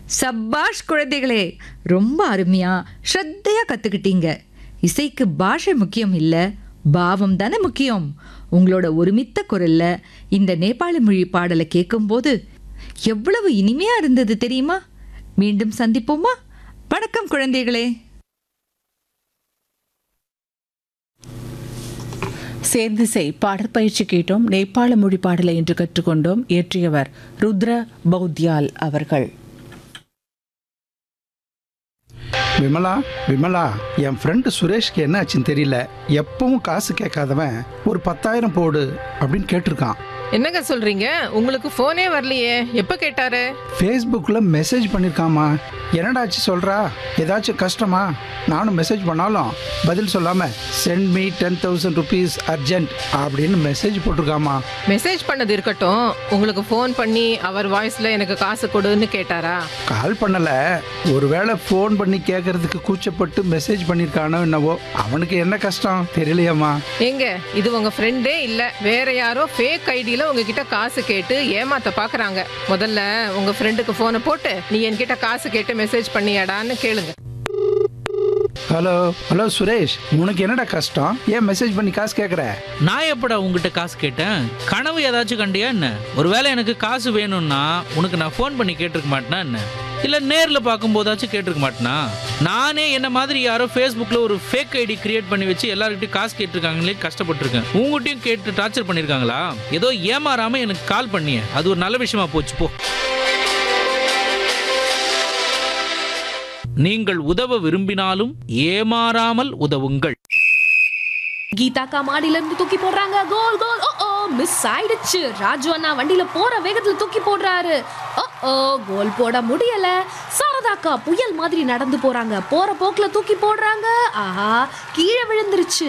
சப்பாஷ் குழந்தைகளே ரொம்ப அருமையா ஸ்ரத்தையா கத்துக்கிட்டீங்க இசைக்கு பாஷை முக்கியம் இல்ல பாவம் தானே முக்கியம் உங்களோட ஒருமித்த குரல்ல இந்த நேபாள மொழி பாடலை கேட்கும்போது எவ்வளவு இனிமையா இருந்தது தெரியுமா மீண்டும் சந்திப்போமா வணக்கம் குழந்தைகளே சேர்ந்து செய் பாடற்பயிற்சி கேட்டோம் நேபாள மொழி பாடலை இன்று கற்றுக்கொண்டோம் இயற்றியவர் ருத்ர பௌத்யால் அவர்கள் விமலா விமலா என் ஃப்ரெண்டு சுரேஷ்க்கு என்ன ஆச்சுன்னு தெரியல எப்பவும் காசு கேட்காதவன் ஒரு பத்தாயிரம் போடு அப்படின்னு கேட்டிருக்கான் என்னங்க சொல்றீங்க உங்களுக்கு போனே வரலையே எப்ப கேட்டாரு ஃபேஸ்புக்கில் மெசேஜ் பண்ணியிருக்காமா என்னடாச்சு சொல்கிறா ஏதாச்சும் கஷ்டமா நானும் மெசேஜ் பண்ணாலும் பதில் சொல்லாமல் send me ten thousand rupees urgent அப்படின்னு மெசேஜ் போட்டிருக்காமா மெசேஜ் பண்ணது இருக்கட்டும் உங்களுக்கு ஃபோன் பண்ணி அவர் வாய்ஸ்ல எனக்கு காசு கொடுன்னு கேட்டாரா கால் பண்ணலை ஒருவேளை ஃபோன் பண்ணி கேட்கறதுக்கு கூச்சப்பட்டு மெசேஜ் பண்ணியிருக்கானோ என்னவோ அவனுக்கு என்ன கஷ்டம் தெரியலையாம்மா எங்க இது உங்க ஃப்ரெண்டே இல்ல வேற யாரோ ஃபேக் ஐடியில உங்ககிட்ட காசு கேட்டு ஏமாத்த பாக்குறாங்க முதல்ல உங்க ஃப்ரெண்டுக்கு போனை போட்டு நீ என்கிட்ட காசு கேட்டு மெசேஜ் பண்ணியாடான்னு கேளுங்க ஹலோ ஹலோ சுரேஷ் உனக்கு என்னடா கஷ்டம் ஏன் மெசேஜ் பண்ணி காசு கேட்குற நான் எப்படா உங்ககிட்ட காசு கேட்டேன் கனவு ஏதாச்சும் கண்டியா என்ன ஒருவேளை எனக்கு காசு வேணும்னா உனக்கு நான் ஃபோன் பண்ணி கேட்டிருக்க மாட்டேனா என்ன இல்லை நேரில் பார்க்கும்போதாச்சும் கேட்டிருக்க மாட்டேனா நானே என்ன மாதிரி யாரோ ஃபேஸ்புக்கில் ஒரு ஃபேக் ஐடி கிரியேட் பண்ணி வச்சு எல்லாருக்கிட்டையும் காசு கேட்டிருக்காங்களே கஷ்டப்பட்டிருக்கேன் உங்ககிட்டயும் கேட்டு டார்ச்சர் பண்ணியிருக்காங்களா ஏதோ ஏமாறாம எனக்கு கால் பண்ணிய அது ஒரு நல்ல விஷயமா போச்சு போ நீங்கள் உதவ விரும்பினாலும் ஏமாறாமல் உதவுங்கள் கீதாக்கா மாடியில இருந்து தூக்கி போடுறாங்க கோல் கோல் ஓ ஓ மிஸ் ஆயிடுச்சு ராஜு அண்ணா வண்டியில போற வேகத்துல தூக்கி போடுறாரு ஓ ஓ கோல் போட முடியல சாரதாக்கா புயல் மாதிரி நடந்து போறாங்க போற போக்குல தூக்கி போடுறாங்க ஆஹா கீழே விழுந்துருச்சு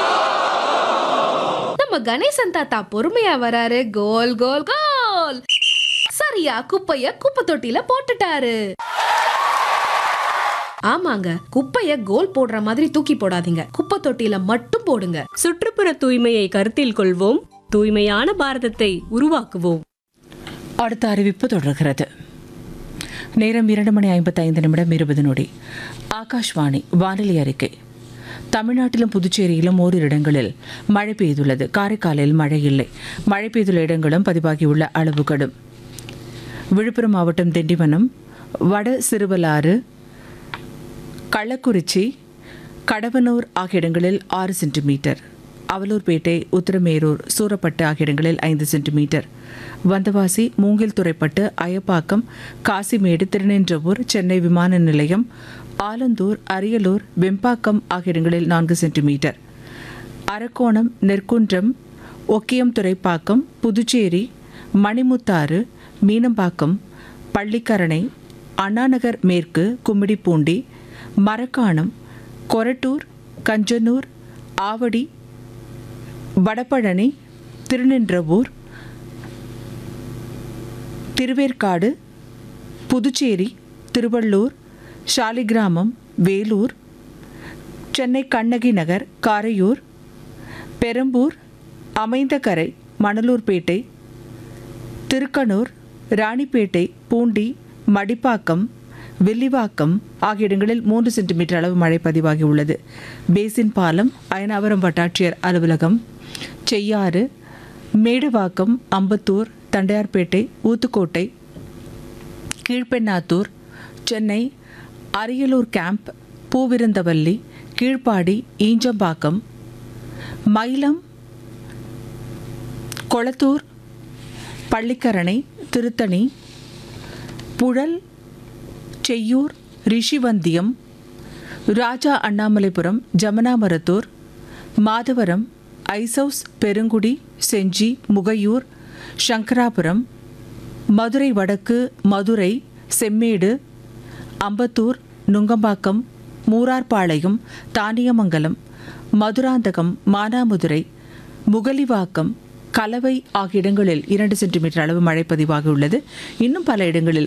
நம்ம கணேசன் தாத்தா பொறுமையா வராரு கோல் கோல் கோல் சரியா குப்பைய குப்பை தொட்டில போட்டுட்டாரு ஆமாங்க குப்பைய கோல் போடுற மாதிரி தூக்கி போடாதீங்க குப்பை தொட்டில மட்டும் போடுங்க சுற்றுப்புற தூய்மையை கருத்தில் கொள்வோம் தூய்மையான பாரதத்தை உருவாக்குவோம் அடுத்த அறிவிப்பு தொடர்கிறது நேரம் இரண்டு மணி ஐம்பத்தைந்து நிமிடம் இருபது நொடி ஆகாஷ்வாணி வானிலை அறிக்கை தமிழ்நாட்டிலும் புதுச்சேரியிலும் ஓரிரு இடங்களில் மழை பெய்துள்ளது காரைக்காலில் மழை இல்லை மழை பெய்துள்ள இடங்களும் பதிவாகியுள்ள அளவு கடும் விழுப்புரம் மாவட்டம் திண்டிவனம் வட சிறுவலாறு கள்ளக்குறிச்சி கடவனூர் ஆகிய இடங்களில் ஆறு சென்டிமீட்டர் அவலூர்பேட்டை உத்தரமேரூர் சூரப்பட்டு ஆகிய இடங்களில் ஐந்து சென்டிமீட்டர் வந்தவாசி மூங்கில் துறைப்பட்டு அயப்பாக்கம் காசிமேடு திருநின்றவூர் சென்னை விமான நிலையம் ஆலந்தூர் அரியலூர் வெம்பாக்கம் ஆகிய இடங்களில் நான்கு சென்டிமீட்டர் அரக்கோணம் நெற்குன்றம் ஒக்கியம் துறைப்பாக்கம் புதுச்சேரி மணிமுத்தாறு மீனம்பாக்கம் பள்ளிக்கரணை அண்ணாநகர் மேற்கு கும்மிடிப்பூண்டி மரக்காணம் கொரட்டூர் கஞ்சனூர் ஆவடி வடபழனி திருநின்றவூர் திருவேற்காடு புதுச்சேரி திருவள்ளூர் சாலிகிராமம் வேலூர் சென்னை கண்ணகி நகர் காரையூர் பெரம்பூர் அமைந்தகரை மணலூர்பேட்டை திருக்கனூர் ராணிப்பேட்டை பூண்டி மடிப்பாக்கம் வில்லிவாக்கம் ஆகிய இடங்களில் மூன்று சென்டிமீட்டர் அளவு மழை பதிவாகி உள்ளது பேசின் பாலம் அயனாவரம் வட்டாட்சியர் அலுவலகம் செய்யாறு மேடவாக்கம் அம்பத்தூர் தண்டையார்பேட்டை ஊத்துக்கோட்டை கீழ்பெண்ணாத்தூர் சென்னை அரியலூர் கேம்ப் பூவிருந்தவல்லி கீழ்ப்பாடி ஈஞ்சம்பாக்கம் மயிலம் கொளத்தூர் பள்ளிக்கரணை திருத்தணி புழல் செய்யூர் ரிஷிவந்தியம் ராஜா அண்ணாமலைபுரம் ஜமனாமரத்தூர் மாதவரம் ஐசவுஸ் பெருங்குடி செஞ்சி முகையூர் சங்கராபுரம் மதுரை வடக்கு மதுரை செம்மேடு அம்பத்தூர் நுங்கம்பாக்கம் மூரார்பாளையம் தானியமங்கலம் மதுராந்தகம் மானாமதுரை முகலிவாக்கம் கலவை ஆகிய இடங்களில் இரண்டு சென்டிமீட்டர் அளவு மழை பதிவாகியுள்ளது இன்னும் பல இடங்களில்